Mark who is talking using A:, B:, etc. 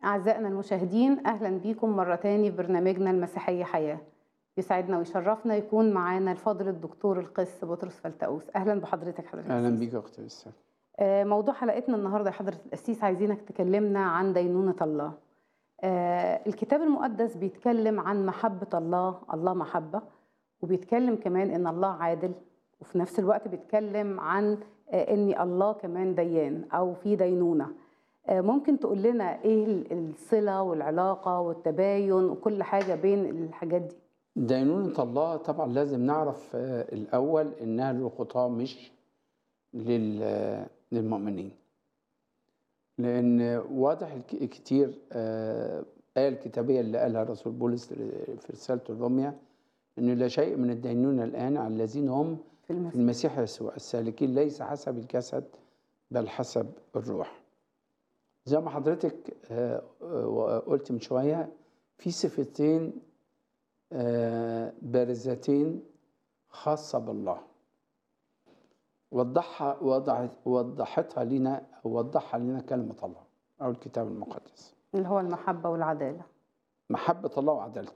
A: أعزائنا المشاهدين أهلا بيكم مرة تاني في برنامجنا المسيحية حياة يسعدنا ويشرفنا يكون معانا الفاضل الدكتور القس بطرس فلتأوس أهلا بحضرتك حضرتك
B: اهلا
A: القسيس.
B: بيك يا اختي لسه
A: آه، موضوع حلقتنا النهاردة يا حضرة القسيس عايزينك تكلمنا عن دينونة الله آه، الكتاب المقدس بيتكلم عن محبة الله الله محبة وبيتكلم كمان إن الله عادل وفي نفس الوقت بيتكلم عن آه، إن الله كمان ديان أو في دينونة آه، ممكن تقول لنا إيه ال- الصلة والعلاقة والتباين وكل حاجة بين الحاجات دي
B: دينونة الله طبعا لازم نعرف آه، الأول إنها للخطاة مش لل- آه، للمؤمنين لأن واضح الك- كتير آه، آية الكتابية اللي قالها الرسول بولس في رسالة الرومية إنه لا شيء من الدينونة الآن على الذين هم
A: في
B: في
A: المسيح
B: المسيح يسوع السالكين ليس حسب الجسد بل حسب الروح زي ما حضرتك آه، آه، قلت من شوية في صفتين آه، بارزتين خاصة بالله وضحها وضعت وضحتها لنا وضحها لنا كلمة الله أو الكتاب المقدس
A: اللي هو المحبة والعدالة
B: محبة الله وعدالته